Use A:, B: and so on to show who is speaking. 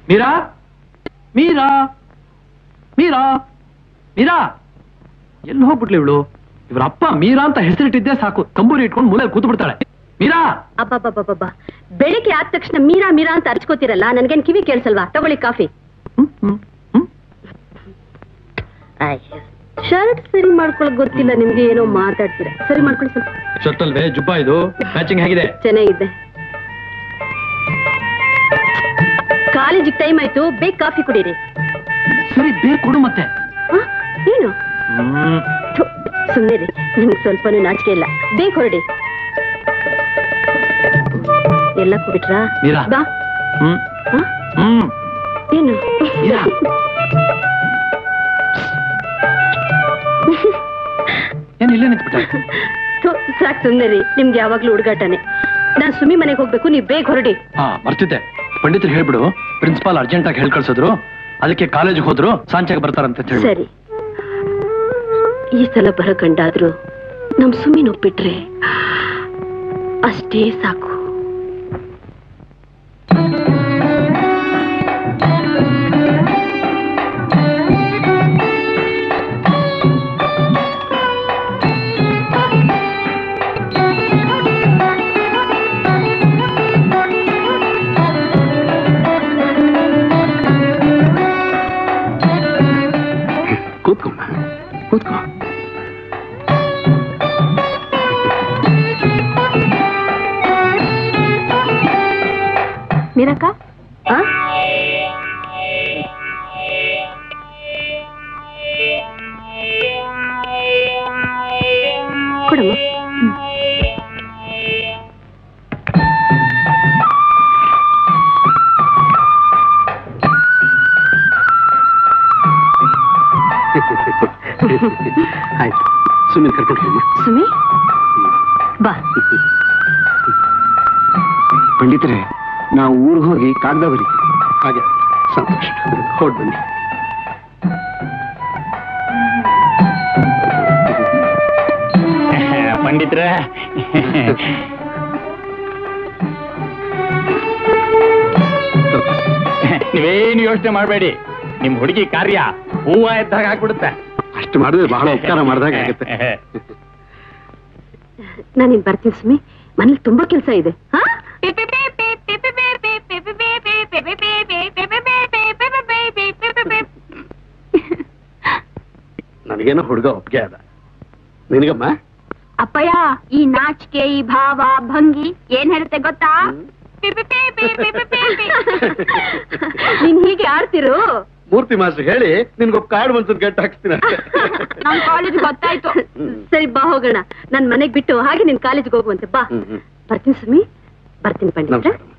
A: ಮೀರಾ ಮೀರಾ ಮೀರಾ ಮೀರಾ ಎಲ್ಲಿ ಹೋಗ್ಬಿಟ್ಲಿ ಇವಳು ಇವ್ರ ಅಪ್ಪ ಮೀರಾ ಅಂತ ಹೆಸರಿಟ್ಟಿದ್ದೆ ಸಾಕು ತಂಬೂರಿ ಇಟ್ಕೊಂಡು ಮೂಲೆ ಕೂತು ಬಿಡ್ತಾಳೆ ಮೀರಾ
B: ಅಬ್ಬಬ್ಬಬ್ಬಬ್ಬ ಬೆಳಿಗ್ಗೆ ಆದ ತಕ್ಷಣ ಮೀರಾ ಮೀರಾ ಅಂತ ಅರ್ಚ್ಕೋತಿರಲ್ಲ ನನ್ಗೇನ್ ಕಿವಿ ಕೇಳಿಸಲ್ವಾ ತಗೊಳ್ಳಿ ಕಾಫಿ
A: ಹ್ಮ್, ಹ್ಮ್, ಹ್ಮ್.
B: ಶರ್ಟ್ ಸರಿ ಮಾಡ್ಕೊಳಕ್ ಗೊತ್ತಿಲ್ಲ ನಿಮ್ಗೆ ಏನೋ ಮಾತಾಡ್ತೀರಾ ಸರಿ ಮಾಡ್ಕೊಳ್ಳಿ ಸ್ವಲ್ಪ
A: ಶರ್ಟ್ ಅಲ್ವೇ ಜುಬ್ಬ ಇದು ಮ್ಯಾಚಿಂಗ್ ಹೇಗಿದೆ
B: ಚೆನ್ನಾಗಿದೆ ಕಾಲೇಜಿಗೆ ಟೈಮ್ ಆಯ್ತು ಬೇಗ ಕಾಫಿ ಕುಡೀರಿ
A: ಸರಿ ಬೇಗ ಕೊಡು ಮತ್ತೆ
B: ಹ? ಏನು
A: ಹ್ಮ್
B: ಸುಮ್ಮನೆ ರೀ ನಿಮ್ಗೆ ಸ್ವಲ್ಪನೂ ನಾಚಿಕೆ ಇಲ್ಲ ಬೇಗ ಹೊರಡಿ ಎಲ್ಲ ಕುಡಿಟ್ರಾ
A: ಮೀರಾ.
B: ಬಾ
A: ಹ್ಮ್
B: ಹ?
A: ಹ್ಮ್
B: ಏನು
A: ಮೀರಾ. ಏನ್ ಇಲ್ಲೇ ನಿಂತ್ಬಿಟ್ಟೆ
B: ಥು, ಸಾಕ್ ಸುಮ್ಮನೆ ರೀ ನಿಮ್ಗೆ ಯಾವಾಗ್ಲೂ ಹುಡುಗಾಟನೆ ನಾನ್ ಸುಮಿ ಮನೆಗೆ ಹೋಗ್ಬೇಕು ನೀವು ಬೇಗ ಹೊರಡಿ
A: ಹಾ ಬರ್ತಿದ್ದೆ ಪಂಡಿತರು ಹೇಳ್ಬಿಡು ಪ್ರಿನ್ಸಿಪಾಲ್ ಅರ್ಜೆಂಟ್ ಆಗಿ ಹೇಳ್ಕಳ್ಸಿದ್ರು ಅದಕ್ಕೆ ಕಾಲೇಜಿಗೆ ಹೋದ್ರು ಸಾಂಚಾಗ ಬರ್ತಾರಂತ ಅಂತ ಹೇಳಿ
B: ಸರಿ ಈ ಸಲ ಬರೋ ಕಂಡಾದ್ರು ನಮ್ ಸುಮಿನ್ ಒಪ್ಪಿಟ್ರೆ ಅಷ್ಟೇ ಸಾಕು
C: ಕೂತ್ಕೊಮ್ಮ ಕೂತ್ಕೋ
B: ಮೀರಕ್ಕ ಆ? ಕೊಡಮ್ಮ
C: ಆಯ್ತು ಸುಮ್ಮನೆ ಕರ್ಕೊಂಡು ಹೋಗಮ್ಮ
B: ಸುಮಿ ಬಾ
C: ಪಂಡಿತರೆ ನಾವು ಊರಿಗೆ ಹೋಗಿ ಕಾಗದ ಬರೀತೀವಿ ಹಾಗೆ ಸಂತೋಷ ಹೊಡ್ ಬನ್ನಿ
D: ಪಂಡಿತ್ರ ನೀವೇನು ಯೋಚನೆ ಮಾಡಬೇಡಿ ನಿಮ್ ಹುಡುಗಿ ಕಾರ್ಯ ಹೂವ ಎದ್ದಾಗ ಹಾಕ್ಬಿಡುತ್ತೆ
C: ಅಷ್ಟು ಮಾಡಿದ್ರೆ ಬಹಳ ಉಪಕಾರ ಮಾಡಿದಾಗ ಆಗುತ್ತೆ
B: ನಾನಿನ್ ಬರ್ತೀನಿ ಸುಮಿ ಮನೇಲಿ ತುಂಬಾ ಕೆಲಸ ಇದೆ ಹಾ
C: ನನಗೇನೋ ಹುಡುಗ ಒಪ್ಪಿಗೆ ಅದ ನಿನಗಮ್ಮ
E: ಅಪ್ಪಯ್ಯ ಈ ನಾಚಿಕೆ ಈ ಭಾವ ಭಂಗಿ ಏನ್ ಹೇಳುತ್ತೆ ಗೊತ್ತಾ
B: ನೀನ್ ಹೀಗೆ ಆಡ್ತಿರು
C: ಮೂರ್ತಿ ಮಾಸ್ಟರ್ ಹೇಳಿ ನಿನ್ಗೊಬ್ಬ ಕಾರ್ಡ್ ಒಂದ್ಸಲ ಗಟ್ಟ ಹಾಕ್ತೀನಿ ಅಷ್ಟೇ.
E: ನಮ್ ಕಾಲೇಜ್ ಗೊತ್ತಾಯ್ತು
B: ಸರಿ ಬಾ ಹೋಗೋಣ ನನ್ ಮನೆಗ್ ಬಿಟ್ಟು ಹಾಗೆ ನಿನ್ ಕಾಲೇಜ್ಗೆ ಹೋಗುವಂತೆ ಬಾ
C: ಹ್ಮ್, ಹ್ಮ್.
B: ಬರ್ತೀನಿ ಸುಮಿ ಬರ್ತೀನಿ ಪಂಡಿತ
C: ನಮಸ್ಕಾರ